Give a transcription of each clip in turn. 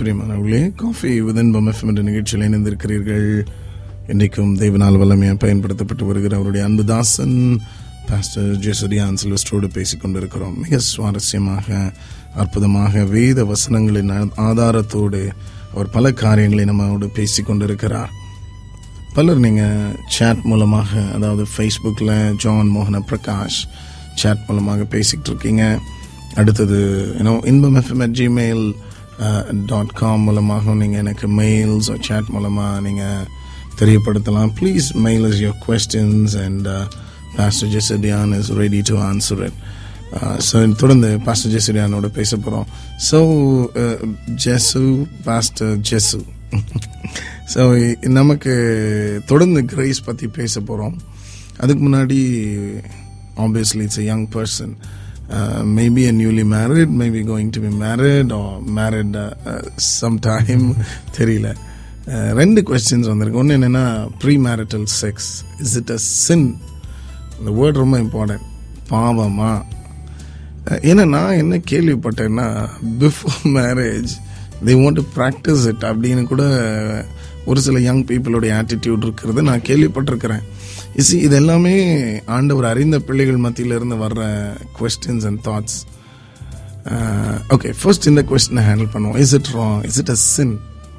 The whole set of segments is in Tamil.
பிரியமானவர்களே காஃபி விதன் எஃப்எம் என்ற நிகழ்ச்சியில் இணைந்திருக்கிறீர்கள் இன்றைக்கும் தெய்வனால் வல்லமையாக பயன்படுத்தப்பட்டு வருகிற அவருடைய அன்பு தாசன் பாஸ்டர் ஜெசரியான் சில்வஸ்டரோடு பேசிக் கொண்டிருக்கிறோம் மிக சுவாரஸ்யமாக அற்புதமாக வேத வசனங்களின் ஆ- ஆதாரத்தோடு அவர் பல காரியங்களை நம்மோடு பேசிக் கொண்டிருக்கிறார் பலர் நீங்கள் சேட் மூலமாக அதாவது ஃபேஸ்புக்கில் ஜான் மோகன பிரகாஷ் சேட் மூலமாக பேசிக்கிட்டு இருக்கீங்க அடுத்தது you know Inbam FM at Gmail dot com மூலமாக நீங்கள் எனக்கு மெயில்ஸ் சேட் மூலமாக நீங்கள் தெரியப்படுத்தலாம் please mail is your questions and pastor Jesadiyan is ready to answer it so தொடர்ந்து பாஸ்டர் ஜெசடியானோட பேச போகிறோம் so Jesu pastor Jesu so நமக்கு தொடர்ந்து கிரேஸ் பற்றி பேச போகிறோம் அதுக்கு முன்னாடி obviously it's a young person maybe a newly married maybe going to be married or married some time தெரியல Uh, ரெண்டு கொஸ்டின்ஸ் வந்திருக்கு ஒன்று என்னென்னா premarital sex is it a sin இந்த வேர்ட் ரொம்ப இம்பார்ட்டன்ட் பாவமா அஹ் ஏன்னா நான் என்ன கேள்விப்பட்டேன்னா before marriage they want to practise it அப்படின்னு கூட ஒரு சில யங் பீப்புளுடைய ஆட்டிடியூட் இருக்கிறது நான் கேள்விப்பட்டிருக்கிறேன் இசி இது எல்லாமே ஆண்டவர் அறிந்த பிள்ளைகள் மத்தியில இருந்து வர்ற questions and thoughts okay first இந்த கொஸ்டினை ஹேண்டில் பண்ணுவோம் is it wrong is it a sin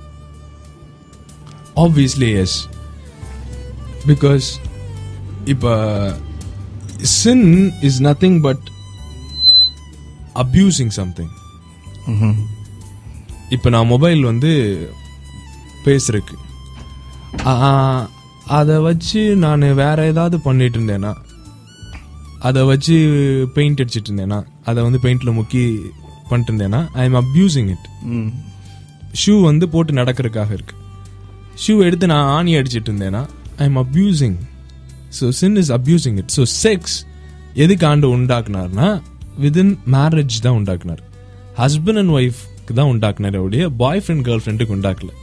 obviously yes because இப்போ sin is nothing but abusing something இப்போ நான் மொபைல் வந்து பேசுறதுக்கு அதை வச்சு நான் வேற ஏதாவது பண்ணிட்டு இருந்தேன்னா அதை வச்சு பெயிண்ட் அடிச்சிட்டு இருந்தேன்னா அதை வந்து பெயிண்ட்ல முக்கி பண்ணிட்டு இருந்தேன்னா I am abusing it shoe வந்து போட்டு நடக்கிறதுக்காக இருக்கு ஷூ எடுத்து நான் ஆணி அடிச்சிட்டு இருந்தேன்னா I am abusing so sin is abusing it so sex எதுக்கு ஆண்டு உண்டாக்குனார்னா விதின் மேரேஜ் தான் உண்டாக்குனார் ஹஸ்பண்ட் அண்ட் ஒய்ஃப்க்கு தான் உண்டாக்குனார் ஒழிய பாய் ஃப்ரெண்ட் கேர்ள் ஃப்ரெண்டுக்கு உண்டாக்கல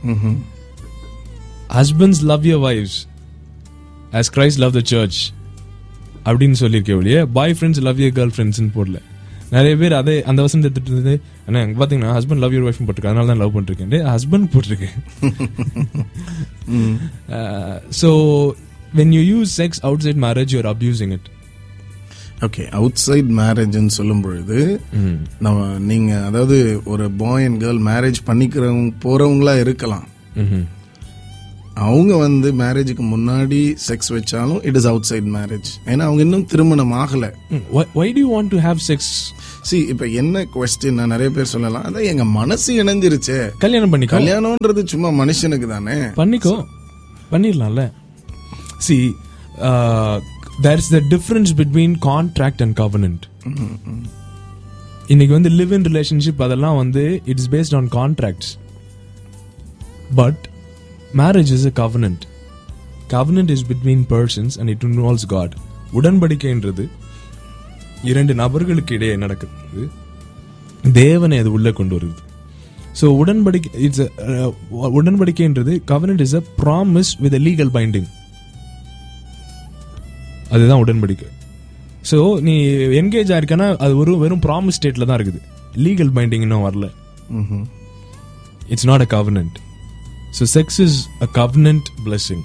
husbands love your wives as Christ love the church அப்படின்னு சொல்லியிருக்கேன் ஒழிய பாய் ஃப்ரெண்ட்ஸ் லவ் யர் கேர்ள் ஃப்ரெண்ட்ஸ்னு போடல நிறைய பேர் அதே அந்த வசனம் எடுத்துட்டு இருந்தது அண்ணா இங்க பாத்தீங்கன்னா ஹஸ்பண்ட் லவ் யூர் ஒய்ஃப் போட்டிருக்கேன் அதனால தான் லவ் பண்ணிருக்கேன் ஹஸ்பண்ட் போட்டிருக்கேன் so when you use sex outside marriage your abusing it okay outside மேரேஜ்னு சொல்லும் பொழுது நம்ம நீங்க அதாவது ஒரு பாய் அண்ட் கேர்ள் மேரேஜ் பண்ணிக்கிறவங்க போறவங்களா இருக்கலாம் அவங்க வந்து மேரேஜுக்கு முன்னாடி செக்ஸ் வச்சாலும் it is outside marriage ஏன்னா அவங்க இன்னும் திருமணம் ஆகல why do want to have sex see இப்ப என்ன கொஸ்டின் நிறைய பேர் சொல்லலாம் அதான் எங்க மனசு இணைஞ்சிருச்சே கல்யாணம் பண்ணிக்கோ கல்யாணம்ன்றது சும்மா மனுஷனுக்கு தானே பண்ணிக்கோ பண்ணிடலாம்ல see there is the difference between contract and covenant இன்னைக்கு வந்து லிவ் இன் ரிலேஷன்ஷிப் அதெல்லாம் வந்து it's based on contracts but marriage is a covenant covenant is between persons and it involves God உடன்படிக்கைன்றது இரண்டு நபர்களுக்கு இடையே நடக்கிறது தேவனை அது உள்ள கொண்டு வருது ஸோ உடன்படிக்கை இட்ஸ் உடன்படிக்கைன்றது covenant is a promise with legal binding அதுதான் உடன்படிக்கை ஸோ நீ என்கேஜ் ஆயிருக்கனா அது ஒரு வெறும் ப்ராமிஸ் ஸ்டேட்ல தான் இருக்குது லீகல் பைண்டிங் இன்னும் வரல it's not a covenant so sex is a covenant blessing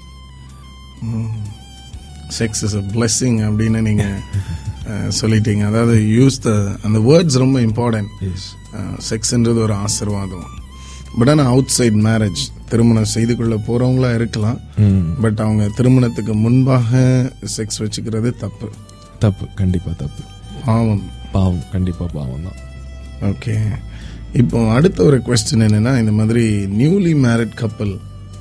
sex is a blessing அப்படின்னு நீங்க அஹ், சொல்லிட்டீங்க அதாவது யூஸ் த அந்த வேர்ட்ஸ் ரொம்ப இம்பார்ட்டன்ட் செக்ஸ்ன்றது ஒரு ஆசீர்வாதம் பட் ஆனால் அவுட் சைட் மேரேஜ் திருமணம் செய்து கொள்ள போறவங்களா இருக்கலாம் பட் அவங்க திருமணத்துக்கு முன்பாக செக்ஸ் வச்சுக்கிறது தப்பு தப்பு கண்டிப்பா தப்பு பாவம் பாவம் கண்டிப்பா பாவம் தான் ஓகே இப்போ அடுத்த ஒரு கொஸ்டின் என்னன்னா இந்த மாதிரி நியூலி மேரிட் கப்பல்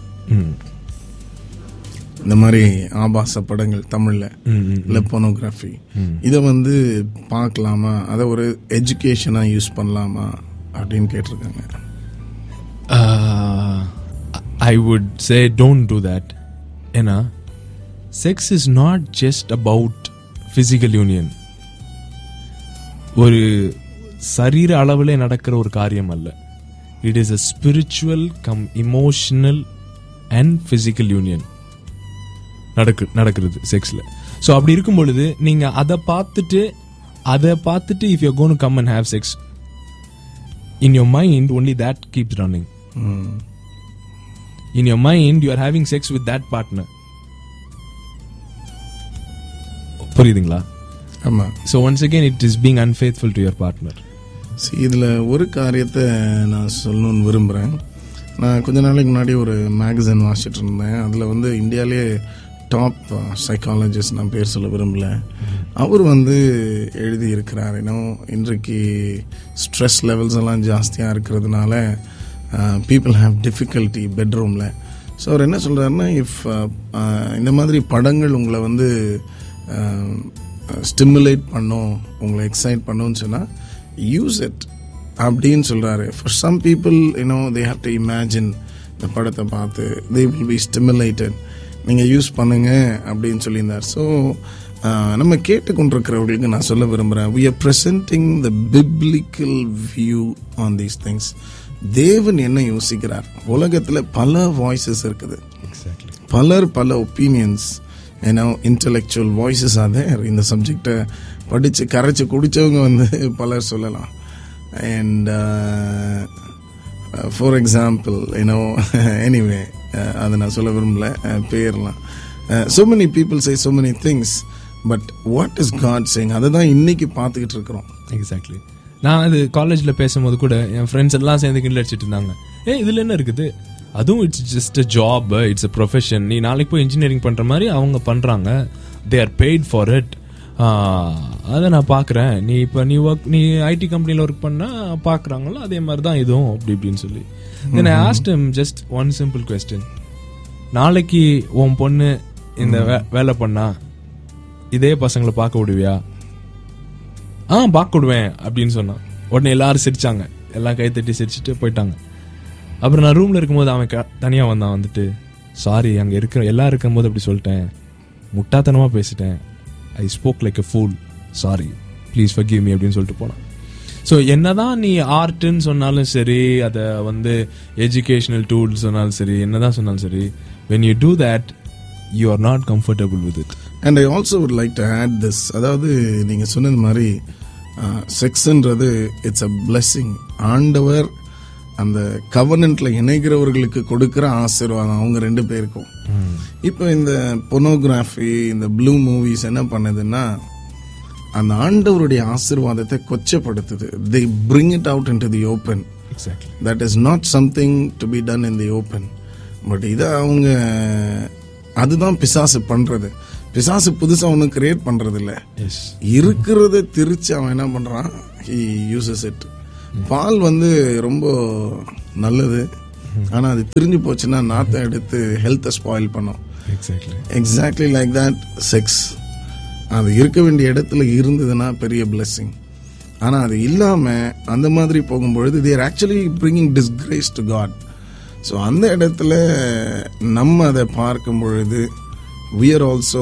இந்த மாதிரி ஆபாச படங்கள் தமிழ்ல இல்ல போனோகிராஃபி இதை வந்து பார்க்கலாமா அதை ஒரு எஜுகேஷனா யூஸ் பண்ணலாமா அப்படின்னு கேட்டிருக்காங்க I would say don't do that ஏன்னா sex is not just about physical union ஒரு சரீர அளவில் நடக்கிற ஒரு காரியம் அல்ல it is a spiritual cum emotional and physical union நடக்கு நடக்கிறது செக்ஸில் ஸோ அப்படி இருக்கும் பொழுது நீங்கள் அதை பார்த்துட்டு அதை பார்த்துட்டு if you gone come and have sex in your mind only that keeps running ம். in your mind you are having sex with that partner புரியுதுங்களா ஆமா so once again it is being unfaithful to your partner See, இதுல ஒரு காரியத்தை நான் சொல்லணும்னு விரும்புகிறேன் நான் கொஞ்ச நாளைக்கு முன்னாடி ஒரு மேகசின் வாசிச்சுட்டு இருந்தேன் அதில் வந்து இந்தியாவிலே டாப் சைக்காலஜிஸ்ட் நான் பேர் சொல்ல விரும்பல அவர் வந்து எழுதி இருக்கிறார் இன்னும் இன்றைக்கு ஸ்ட்ரெஸ் லெவல்ஸ் எல்லாம் ஜாஸ்தியாக இருக்கிறதுனால பீப்புள் ஹாவ் டிஃபிகல்ட்டி பெட்ரூமில் ஸோ அவர் என்ன சொல்கிறாருன்னா இஃப் இந்த மாதிரி படங்கள் உங்களை வந்து ஸ்டிமுலேட் பண்ணும் உங்களை எக்ஸைட் பண்ணுன்னு சொன்னால் யூஸ் இட் அப்படின்னு சொல்கிறாரு for some people you know they have to imagine இந்த படத்தை பார்த்து தே வில் பி ஸ்டிமுலேட்டட் நீங்கள் யூஸ் பண்ணுங்க அப்படின்னு சொல்லியிருந்தார் ஸோ நம்ம கேட்டுக்கொண்டிருக்கிறவர்களுக்கு நான் சொல்ல விரும்புகிறேன் we are presenting the biblical view on these things தேவன் என்ன யோசிக்கிறார் உலகத்தில் பல வாய்ஸஸ் இருக்குது exactly பலர் பல ஒப்பீனியன்ஸ் ஏன்னா இன்டலெக்சுவல் வாய்ஸஸ் அதர் இந்த சப்ஜெக்டை படித்து கரைச்சி குடித்தவங்க வந்து பலர் சொல்லலாம் and for example you know anyway அதை நான் சொல்ல விரும்பல uh, பேர்லாம் so many people say so many things but what is God saying அதை தான் இன்னைக்கு பார்த்துக்கிட்டு இருக்கிறோம் எக்ஸாக்ட்லி நான் அது காலேஜில் பேசும்போது கூட என் ஃப்ரெண்ட்ஸ் எல்லாம் சேர்ந்து கிண்டல் அடிச்சிட்டு இருந்தாங்க ஏ இதில் என்ன இருக்குது அதுவும் it's just a job it's a profession நீ நாளைக்கு போய் இன்ஜினியரிங் பண்ணுற மாதிரி அவங்க பண்ணுறாங்க they are paid for it அதை நான் பார்க்குறேன் நீ இப்போ நீ ஒர்க் நீ ஐடி கம்பெனியில் ஒர்க் பண்ணால் பார்க்குறாங்களோ அதே மாதிரி தான் இதுவும் அப்படி இப்படின்னு சொல்லி then I asked him just one simple question நாளைக்கு உன் பொண்ணு இந்த வே- வேலை பண்ணா இதே பசங்களை பார்க்க விடுவியா ஆ பார்க்க விடுவேன் அப்படின்னு சொன்னான் உடனே எல்லாரும் சிரிச்சாங்க எல்லாம் கை தட்டி சிரிச்சுட்டு போயிட்டாங்க அப்புறம் நான் ரூம்ல இருக்கும்போது அவன் க- தனியா வந்தான் வந்துட்டு சாரி அங்க இருக்கிற எல்லாம் இருக்கும்போது அப்படி சொல்லிட்டேன் முட்டாத்தனமா பேசிட்டேன் I spoke like a fool sorry please forgive me அப்படின்னு சொல்லிட்டு போனான் ஸோ என்னதான் நீ ஆர்ட்னு சொன்னாலும் சரி அதை வந்து எஜுகேஷனல் டூல் சொன்னாலும் சரி என்னதான் சொன்னாலும் சரி when you do that you are not comfortable with it and I also would like to add this அதாவது நீங்கள் சொன்னது மாதிரி செக்ஸ்ன்றது இட்ஸ் அ blessing ஆண்டவர் அந்த கவர்னன்ட்ல இணைகிறவர்களுக்கு கொடுக்கிற ஆசீர்வாதம் அவங்க ரெண்டு பேருக்கும் இப்போ இந்த பொனோகிராஃபி இந்த ப்ளூ மூவிஸ் என்ன பண்ணுதுன்னா அந்த ஆண்டவருடைய ஆசீர்வாதத்தை கொச்சப்படுத்துது they bring it out into the open exactly that is not something to be done in the open but இதை அவங்க அதுதான் பிசாசு பண்றது பிசாசு புதுசா ஒன்றும் கிரியேட் பண்றது இல்ல எஸ் இருக்கிறத திரிச்சு அவன் என்ன பண்றான் ஹி யூசஸ் இட் பால் வந்து ரொம்ப நல்லது ஆனா அது திரிஞ்சு போச்சுன்னா நாத்தை எடுத்து ஹெல்த்தை ஸ்பாயில் பண்ணும் exactly exactly like that sex அது இருக்க வேண்டிய இடத்துல இருந்ததுன்னா பெரிய blessing ஆனா அது இல்லாம அந்த மாதிரி போகும்பொழுது they're actually bringing disgrace to God so அந்த இடத்துல நம்ம அதை பார்க்கும் பொழுது we are ஆல்சோ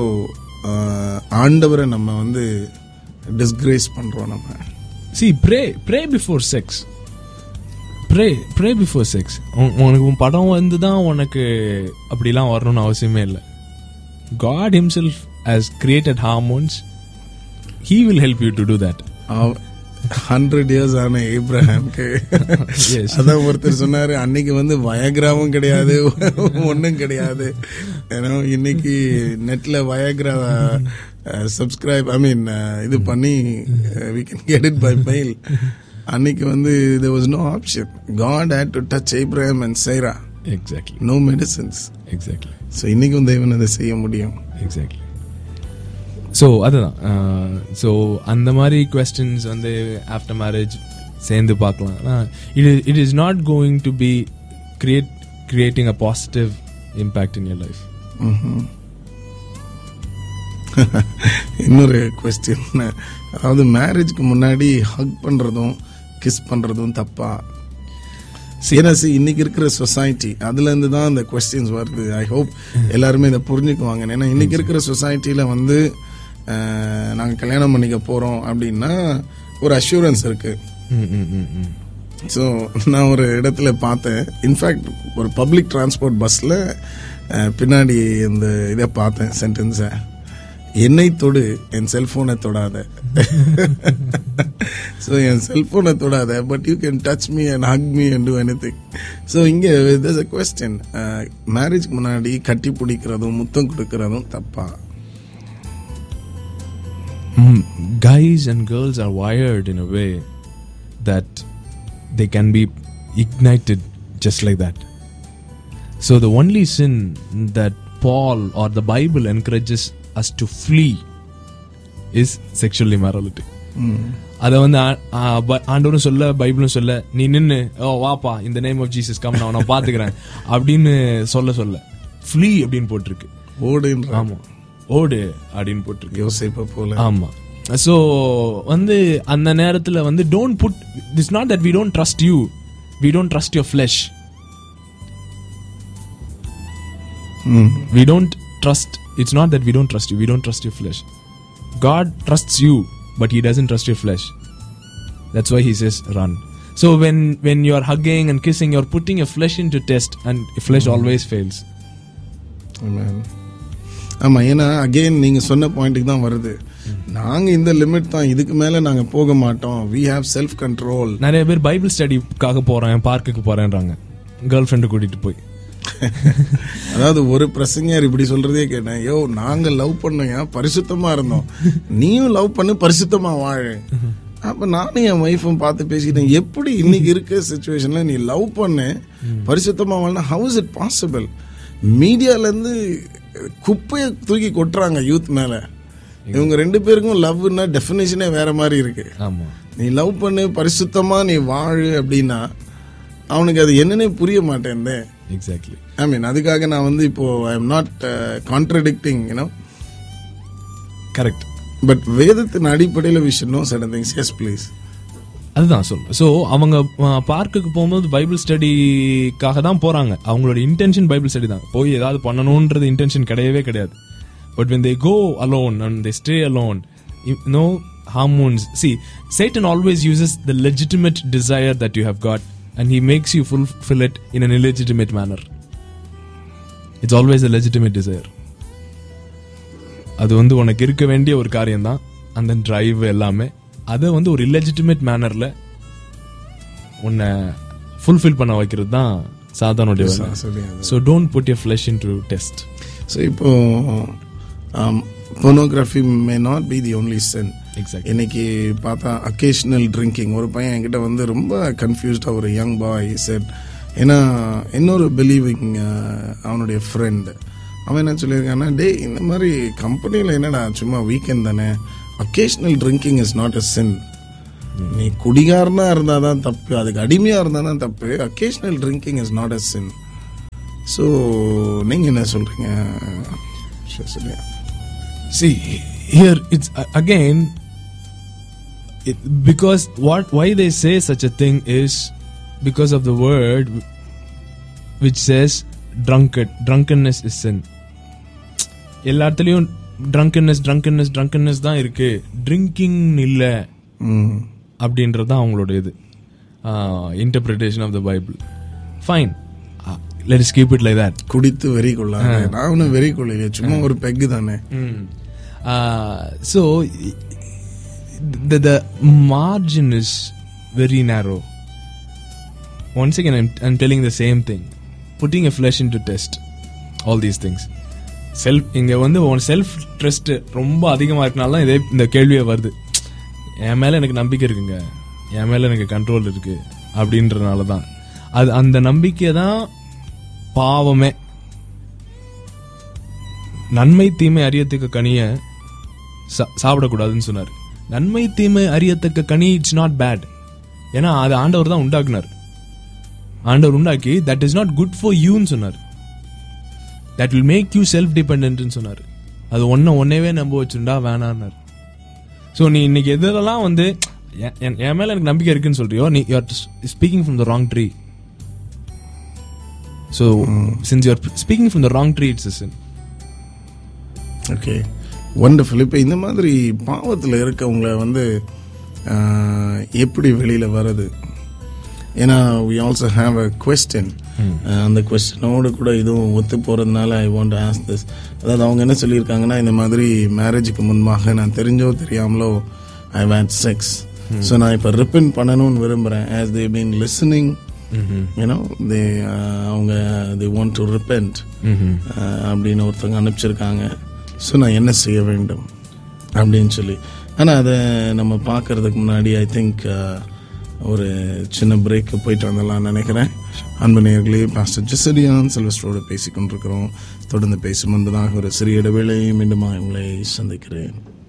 ஆண்டவரை நம்ம வந்து டிஸ்கிரேஸ் பண்றோம் நம்ம see pray pray before sex pray pray before sex உனக்கு உன் படம் வந்து தான் உனக்கு அப்படிலாம் வரணும்னு அவசியமே இல்லை God himself has created hormones he will help you to do that hundred years ஆன ஏப்ரஹாம்க்கு Yes. அதான் ஒருத்தர் சொன்னாரு அன்னைக்கு வந்து வயக்ராவும் கிடையாது ஒன்றும் கிடையாது ஏன்னா இன்னைக்கு நெட்ல வயக்ரா சப்ஸ்கிரைப் ஐ மீன் இது பண்ணி we can get it by mail அன்னைக்கு வந்து there was no option god had to touch abraham and sarah exactly no medicines exactly so இன்னைக்கும் தேவன் அதை செய்ய முடியும் எக்ஸாக்ட்லி ஸோ அதுதான் ஸோ அந்த மாதிரி கொஸ்டின்ஸ் வந்து ஆஃப்டர் மேரேஜ் சேர்ந்து பார்க்கலாம் it it is not going to be create creating a positive impact in your life ம்ஹும். இன்னொரு கொஸ்டின் அதாவது மேரேஜ்க்கு முன்னாடி ஹக் பண்றதும் கிஸ் பண்றதும் தப்பா ஏன்னா see, இன்னைக்கு இருக்கிற சொசைட்டி அதுல இருந்து தான் இந்த கொஸ்டின்ஸ் வருது ஐ ஹோப் எல்லாருமே இதை புரிஞ்சுக்குவாங்க ஏன்னா இன்னைக்கு இருக்கிற சொசைட்டில வந்து அஹ், நாங்க கல்யாணம் பண்ணிக்க போறோம் அப்படின்னா ஒரு அஷூரன்ஸ் இருக்கு ம் ம் ம் ம் ஸோ நான் ஒரு இடத்துல பார்த்தேன் இன்ஃபேக்ட் ஒரு பப்ளிக் டிரான்ஸ்போர்ட் பஸ்ஸில் பின்னாடி இந்த இதை பார்த்தேன் சென்டென்ஸை என்னை தொடு என் செல்போனை தொடாத ஸோ என் செல்போனை தொடாத but you can touch me and hug me and do anything so இங்கே அ கொஸ்டின் மேரேஜ்க்கு முன்னாடி கட்டி பிடிக்கிறதும் முத்தம் கொடுக்கறதும் தப்பா Mm, guys and girls are wired in a way that they can be ignited just like that. So, the only sin that Paul or the Bible encourages us to flee is sexual immorality. அதை வந்து ஆ- ஆ, ப- ஆண்டவரும் சொல்ல பைபிளும் சொல்ல நீ நின்னு ஓ வாப்பா இந்த நேம் ஆஃப் ஜீசஸ் கம் நான் உன்னை பாத்துக்கிறேன் அப்படின்னு சொல்ல சொல்ல ஃப்ளீ அப்படின்னு போட்டிருக்கு ஓடுன்ற ஆமா ஓடு அப்படின்னு போட்டிருக்கு யோசிப்ப போல ஆமா சோ வந்து அந்த நேரத்துல வந்து don't put this not that we don't trust you we don't trust your flesh ம். we don't trust it's not that we don't trust you we don't trust your flesh god trusts you but he doesn't trust your flesh that's why he says run so when when you're hugging and kissing you're putting your flesh into test and your flesh always fails Amen. ஆமா ஏன்னா அகைன் நீங்க சொன்ன பாயிண்ட்டுக்கு தான் வருது நாங்க இந்த லிமிட் தான் இதுக்கு மேல நாங்க போக மாட்டோம் வி ஹேவ் செல்ஃப் கண்ட்ரோல் நிறைய பேர் பைபிள் ஸ்டடிக்காக போறேன் பார்க்குக்கு போறேன்றாங்க கேர்ள் ஃப்ரெண்டு கூட்டிட்டு போய் அதாவது ஒரு பிரசங்கர் இப்படி சொல்றதே கேட்டேன் யோ நாங்க லவ் பண்ணோங்க பரிசுத்தமா இருந்தோம் நீயும் லவ் பண்ணு பரிசுத்தமா வாழு அப்ப நானும் என் ஒய்ஃபும் பார்த்து பேசிக்கிட்டேன் எப்படி இன்னைக்கு இருக்க சுச்சுவேஷன்ல நீ லவ் பண்ணு பரிசுத்தமா வாழனா ஹவு இஸ் இட் பாசிபிள் மீடியால இருந்து குப்பையை தூக்கி கொட்டுறாங்க யூத் மேல இவங்க ரெண்டு பேருக்கும் லவ்னா டெஃபினேஷனே வேற மாதிரி இருக்கு ஆமா நீ லவ் பண்ணு பரிசுத்தமா நீ வாழு அப்படின்னா அவனுக்கு அது என்னன்னே புரிய மாட்டேன் எக்ஸாக்ட்லி ஐ மீன் அதுக்காக நான் வந்து இப்போ I am not contradicting you know correct but வேதத்தின் அடிப்படையில் we should know certain things yes please அதுதான் சொல்றேன் ஸோ அவங்க பார்க்குக்கு போகும்போது பைபிள் ஸ்டடிக்காக தான் போறாங்க அவங்களோட இன்டென்ஷன் பைபிள் ஸ்டடி தான் போய் ஏதாவது பண்ணணுன்றது இன்டென்ஷன் கிடையவே கிடையாது but when they go alone and they stay alone no hormones see Satan always uses the legitimate desire that you have got and he makes you fulfill it in an illegitimate manner it's always a legitimate desire அது வந்து உனக்கு இருக்க வேண்டிய ஒரு காரியம் தான் அந்த டிரைவ் எல்லாமே அதை வந்து ஒரு இல்லெஜிட்டிமேட் மேனர்ல உன்னை ஃபுல்ஃபில் பண்ண வைக்கிறது தான் சாதானுடைய வேலை so don't put your flesh into test so இப்போ pornography may not be the only sin exact இன்னைக்கு பார்த்தா அக்கேஷனல் ட்ரிங்கிங் ஒரு பையன் என்கிட்ட வந்து ரொம்ப கன்ஃபியூஸ்டாக ஒரு யங் பாய் செட் ஏன்னா இன்னொரு பிலீவிங் அவனுடைய ஃப்ரெண்டு அவன் என்ன சொல்லியிருக்கான்னா டேய் இந்த மாதிரி கம்பெனியில் என்னடா சும்மா வீக்கெண்ட் தானே occasional drinking is not a sin நீ குடிகாரனா இருந்தால் தான் தப்பு அதுக்கு அடிமையாக இருந்தால் தான் தப்பு occasional drinking is not a sin so நீங்கள் என்ன சொல்கிறீங்க சொல்லுங்க See, here it's uh, again it, because what why they say such a thing is because of the word which says drunkard drunkenness is sin எல்லா இடத்துலயும் drunkenness drunkenness drunkenness தான் இருக்கு ட்ரிங்கிங் இல்ல ம் அப்படின்றது தான் அவங்களோட இது interpretation of the Bible fine let us keep it like that குடித்து வெறி கொள்ளாத நான் ஒன்றும் வெறி கொள்ளையிலே சும்மா ஒரு பெக்கு தானே Mm. Uh, so the the margin is very narrow. Once again, I'm, I'm telling the same thing. Putting a flesh into test. All these things. Self இங்க வந்து உன் செல்ஃப் ட்ரஸ்ட் ரொம்ப அதிகமா இருக்கனால தான் இதே இந்த கேள்வியே வருது என் மேல எனக்கு நம்பிக்கை இருக்குங்க என் மேல எனக்கு கண்ட்ரோல் இருக்கு அப்படின்றனால தான் அது அந்த நம்பிக்கை தான் பாவமே நன்மை தீமை அறியத்தக்க கனிய சா- சாப்பிடக்கூடாதுன்னு சொன்னார் நன்மை தீமை அறியத்தக்க கனி இட்ஸ் நாட் பேட் ஏன்னா அது ஆண்டவர் தான் உண்டாக்குனார் ஆண்டவர் உண்டாக்கி that is not good for யூன்னு சொன்னார் that will make you self டிபெண்ட்னு சொன்னார் அது ஒன்ன ஒன்னேவே நம்ப வச்சுண்டா வேணான்னார் ஸோ நீ இன்னைக்கு எதெல்லாம் வந்து என்- என் என் மேல எனக்கு நம்பிக்கை இருக்குன்னு சொல்றியோ நீ you're speaking from the wrong tree so since you're speaking from the wrong tree it's sin okay wonderful இப்போ இந்த மாதிரி பாவத்தில் இருக்கவங்கள வந்து ஆஹ், எப்படி வெளியில் வர்றது ஏன்னா we also have a question அந்த கொஸ்டினோடு கூட இதுவும் ஒத்து போகிறதுனால ஐ வாண்ட் ஆஸ் திஸ் அதாவது அவங்க என்ன சொல்லியிருக்காங்கன்னா இந்த மாதிரி மேரேஜுக்கு முன்பாக நான் தெரிஞ்சோ தெரியாமலோ ஐ வேட் செக்ஸ் ஸோ நான் இப்போ ரிப்பன் பண்ணணும்னு விரும்புகிறேன் as they been listening you know they அவங்க தே வாண்ட் டு ரிப்பெண்ட் அப்படின்னு ஒருத்தவங்க அனுப்பிச்சிருக்காங்க ஸோ நான் என்ன செய்ய வேண்டும் அப்படின்னு சொல்லி ஆனால் அதை நம்ம பார்க்கறதுக்கு முன்னாடி ஐ திங்க் ஒரு சின்ன பிரேக்கு போயிட்டு வந்துடலாம் நினைக்கிறேன் அன்பு நேயர்களே பாஸ்டர் ஜெசரியான் செல்வஸ்டரோடு பேசிக் கொண்டிருக்கிறோம் தொடர்ந்து பேசும் முன்பதாக ஒரு சிறிய இடைவேளை மீண்டும் உங்களை சந்திக்கிறேன்